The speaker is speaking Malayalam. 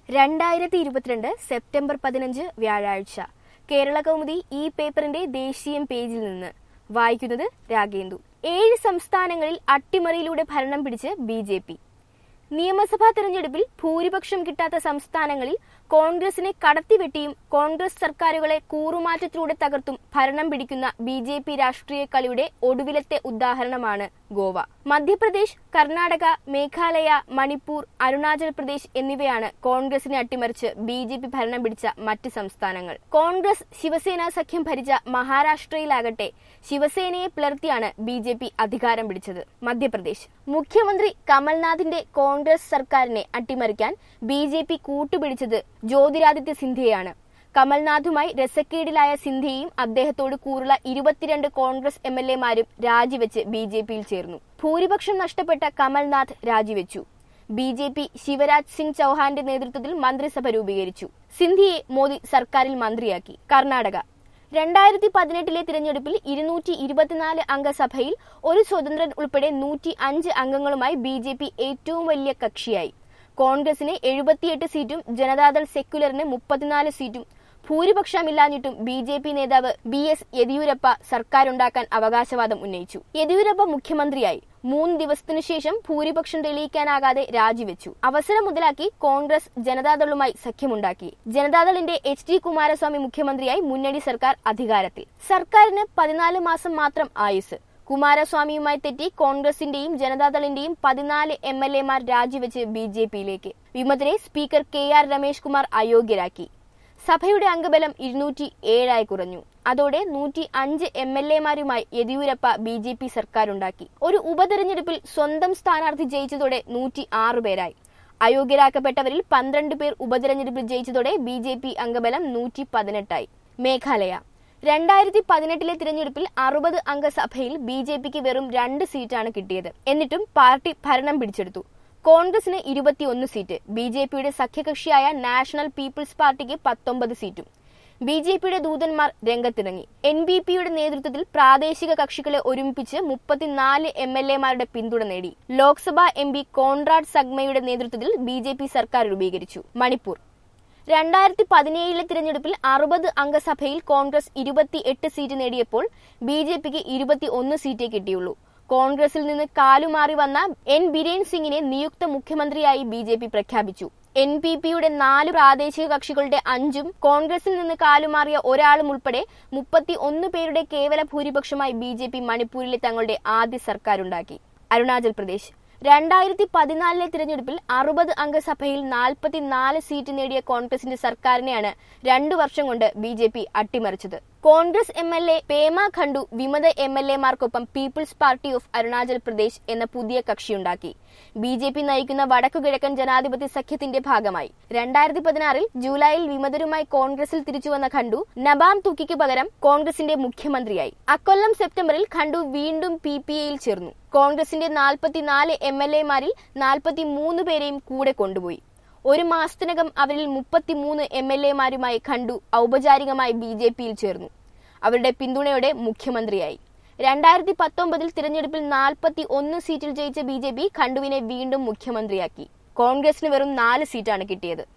രണ്ടായിരത്തി ഇരുപത്തിരണ്ട് സെപ്റ്റംബർ പതിനഞ്ച് വ്യാഴാഴ്ച കേരള കൗമുദി ഈ പേപ്പറിന്റെ ദേശീയം പേജിൽ നിന്ന് വായിക്കുന്നത് രാഗേന്ദു ഏഴ് സംസ്ഥാനങ്ങളിൽ അട്ടിമറിയിലൂടെ ഭരണം പിടിച്ച് ബി ജെ പി നിയമസഭാ തെരഞ്ഞെടുപ്പിൽ ഭൂരിപക്ഷം കിട്ടാത്ത സംസ്ഥാനങ്ങളിൽ കോൺഗ്രസിനെ കടത്തിവെട്ടിയും കോൺഗ്രസ് സർക്കാരുകളെ കൂറുമാറ്റത്തിലൂടെ തകർത്തും ഭരണം പിടിക്കുന്ന ബി ജെ പി രാഷ്ട്രീയ കളിയുടെ ഒടുവിലത്തെ ഉദാഹരണമാണ് ഗോവ മധ്യപ്രദേശ് കർണാടക മേഘാലയ മണിപ്പൂർ അരുണാചൽ പ്രദേശ് എന്നിവയാണ് കോൺഗ്രസിനെ അട്ടിമറിച്ച് ബി ജെ പി ഭരണം പിടിച്ച മറ്റ് സംസ്ഥാനങ്ങൾ കോൺഗ്രസ് ശിവസേന സഖ്യം ഭരിച്ച മഹാരാഷ്ട്രയിലാകട്ടെ ശിവസേനയെ പിളർത്തിയാണ് ബി ജെ പി അധികാരം പിടിച്ചത് മധ്യപ്രദേശ് മുഖ്യമന്ത്രി കമൽനാഥിന്റെ കോൺഗ്രസ് സർക്കാരിനെ അട്ടിമറിക്കാൻ ബി ജെ പി കൂട്ടുപിടിച്ചത് ജ്യോതിരാദിത്യ സിന്ധ്യയാണ് കമൽനാഥുമായി രസക്കേടിലായ സിന്ധ്യയും അദ്ദേഹത്തോട് കൂറുള്ള ഇരുപത്തിരണ്ട് കോൺഗ്രസ് എം എൽ എമാരും രാജിവെച്ച് ബി ജെ പിയിൽ ചേർന്നു ഭൂരിപക്ഷം നഷ്ടപ്പെട്ട കമൽനാഥ് രാജിവെച്ചു B J P Shivraj Singh ചൌഹാന്റെ നേതൃത്വത്തിൽ മന്ത്രിസഭ രൂപീകരിച്ചു സിന്ധ്യയെ മോദി സർക്കാരിൽ മന്ത്രിയാക്കി കർണാടക രണ്ടായിരത്തി പതിനെട്ടിലെ തിരഞ്ഞെടുപ്പിൽ ഇരുന്നൂറ്റി ഇരുപത്തിനാല് അംഗ സഭയിൽ ഒരു സ്വതന്ത്രൻ ഉൾപ്പെടെ നൂറ്റി അഞ്ച് അംഗങ്ങളുമായി ബി ജെ പി ഏറ്റവും വലിയ കക്ഷിയായി കോൺഗ്രസിന് എഴുപത്തിയെട്ട് സീറ്റും ജനതാദൾ സെക്യുലറിന് മുപ്പത്തിനാല് സീറ്റും ഭൂരിപക്ഷമില്ലാഞ്ഞിട്ടും ബി ജെ പി നേതാവ് ബി എസ് യെദിയൂരപ്പ സർക്കാരുണ്ടാക്കാൻ അവകാശവാദം ഉന്നയിച്ചു യെദിയൂരപ്പ മുഖ്യമന്ത്രിയായി മൂന്ന് ദിവസത്തിനു ശേഷം ഭൂരിപക്ഷം തെളിയിക്കാനാകാതെ രാജിവെച്ചു അവസരം മുതലാക്കി കോൺഗ്രസ് ജനതാദളുമായി സഖ്യമുണ്ടാക്കി ജനതാദളിന്റെ എച്ച് ഡി കുമാരസ്വാമി മുഖ്യമന്ത്രിയായി മുന്നണി സർക്കാർ അധികാരത്തിൽ സർക്കാരിന് പതിനാല് മാസം മാത്രം ആയുസ് കുമാരസ്വാമിയുമായി തെറ്റി കോൺഗ്രസിന്റെയും ജനതാദളിന്റെയും പതിനാല് എം എൽ എമാർ രാജിവെച്ച് ബി ജെ പിയിലേക്ക് വിമതരെ speaker K R Ramesh Kumar അയോഗ്യരാക്കി സഭയുടെ അംഗബലം ഇരുന്നൂറ്റി ഏഴായി കുറഞ്ഞു അതോടെ നൂറ്റി അഞ്ച് എം എൽ എമാരുമായി യെദിയൂരപ്പ ബി ജെ പി സർക്കാരുണ്ടാക്കി ഒരു ഉപതെരഞ്ഞെടുപ്പിൽ സ്വന്തം സ്ഥാനാർത്ഥി ജയിച്ചതോടെ നൂറ്റി ആറ് പേരായി അയോഗ്യരാക്കപ്പെട്ടവരിൽ പന്ത്രണ്ട് പേർ ഉപതെരഞ്ഞെടുപ്പിൽ ജയിച്ചതോടെ ബി ജെ പി അംഗബലം നൂറ്റി പതിനെട്ടായി മേഘാലയ രണ്ടായിരത്തി പതിനെട്ടിലെ തിരഞ്ഞെടുപ്പിൽ അറുപത് അംഗ സഭയിൽ ബി ജെ പിക്ക് വെറും രണ്ട് സീറ്റാണ് കിട്ടിയത് എന്നിട്ടും പാർട്ടി ഭരണം പിടിച്ചെടുത്തു കോൺഗ്രസിന് ഇരുപത്തിയൊന്ന് സീറ്റ് ബി ജെ പിയുടെ സഖ്യകക്ഷിയായ നാഷണൽ പീപ്പിൾസ് പാർട്ടിക്ക് പത്തൊമ്പത് സീറ്റും ബി ജെ പിയുടെ ദൂതന്മാർ രംഗത്തിറങ്ങി എൻ ബി പിയുടെ നേതൃത്വത്തിൽ പ്രാദേശിക കക്ഷികളെ ഒരുമിപ്പിച്ച് മുപ്പത്തിനാല് എം എൽ എമാരുടെ പിന്തുണ നേടി ലോക്സഭാ എം പി കോൺറാഡ് സഗ്മയുടെ നേതൃത്വത്തിൽ ബി ജെ പി സർക്കാർ രൂപീകരിച്ചു മണിപ്പൂർ രണ്ടായിരത്തി പതിനേഴിലെ തിരഞ്ഞെടുപ്പിൽ അറുപത് അംഗസഭയിൽ കോൺഗ്രസ് ഇരുപത്തി എട്ട് സീറ്റ് നേടിയപ്പോൾ ബി ജെ പിക്ക് ഇരുപത്തി ഒന്ന് സീറ്റേ കിട്ടിയുള്ളൂ കോൺഗ്രസിൽ നിന്ന് കാലുമാറി വന്ന എൻ ബിരേൻ സിംഗിനെ നിയുക്ത മുഖ്യമന്ത്രിയായി ബി ജെ പി പ്രഖ്യാപിച്ചു എൻ പി പിയുടെ നാല് പ്രാദേശിക കക്ഷികളുടെ അഞ്ചും കോൺഗ്രസിൽ നിന്ന് കാലുമാറിയ ഒരാളും ഉൾപ്പെടെ മുപ്പത്തി ഒന്ന് പേരുടെ കേവല ഭൂരിപക്ഷമായി ബി ജെ പി മണിപ്പൂരിലെ തങ്ങളുടെ ആദ്യ സർക്കാരുണ്ടാക്കി അരുണാചൽ പ്രദേശ് രണ്ടായിരത്തി പതിനാലിലെ തിരഞ്ഞെടുപ്പിൽ അറുപത് അംഗസഭയിൽ നാൽപ്പത്തിനാല് സീറ്റ് നേടിയ കോൺഗ്രസിന്റെ സർക്കാരിനെയാണ് രണ്ടു വർഷം കൊണ്ട് ബി ജെ പി അട്ടിമറിച്ചത് Congress M L A Pema Khandu വിമത എം എൽ എമാർക്കൊപ്പം People's Party of Arunachal Pradesh എന്ന പുതിയ കക്ഷിയുണ്ടാക്കി ബി ജെ പി നയിക്കുന്ന വടക്കുകിഴക്കൻ ജനാധിപത്യ സഖ്യത്തിന്റെ ഭാഗമായി രണ്ടായിരത്തി പതിനാറിൽ ജൂലൈയിൽ വിമതരുമായി കോൺഗ്രസിൽ തിരിച്ചുവന്ന ഖണ്ഡു നബാം തുക്കിക്ക് പകരം കോൺഗ്രസിന്റെ മുഖ്യമന്ത്രിയായി അക്കൊല്ലം സെപ്റ്റംബറിൽ ഖണ്ഡു വീണ്ടും പി പി എയിൽ ചേർന്നു കോൺഗ്രസിന്റെ നാൽപ്പത്തിനാല് എം എൽ എമാരിൽ നാൽപ്പത്തി മൂന്ന് പേരെയും കൂടെ കൊണ്ടുപോയി ഒരു മാസത്തിനകം അവരിൽ മുപ്പത്തിമൂന്ന് എം എൽ എമാരുമായി ഖണ്ഡു ഔപചാരികമായി ബി ജെ പിയിൽ ചേർന്നു അവരുടെ പിന്തുണയോടെ മുഖ്യമന്ത്രിയായി രണ്ടായിരത്തി പത്തൊമ്പതിൽ തിരഞ്ഞെടുപ്പിൽ നാൽപ്പത്തി ഒന്ന് സീറ്റിൽ ജയിച്ച ബി ജെ പി ഖണ്ഡുവിനെ വീണ്ടും മുഖ്യമന്ത്രിയാക്കി കോൺഗ്രസിന് വെറും നാല് സീറ്റാണ് കിട്ടിയത്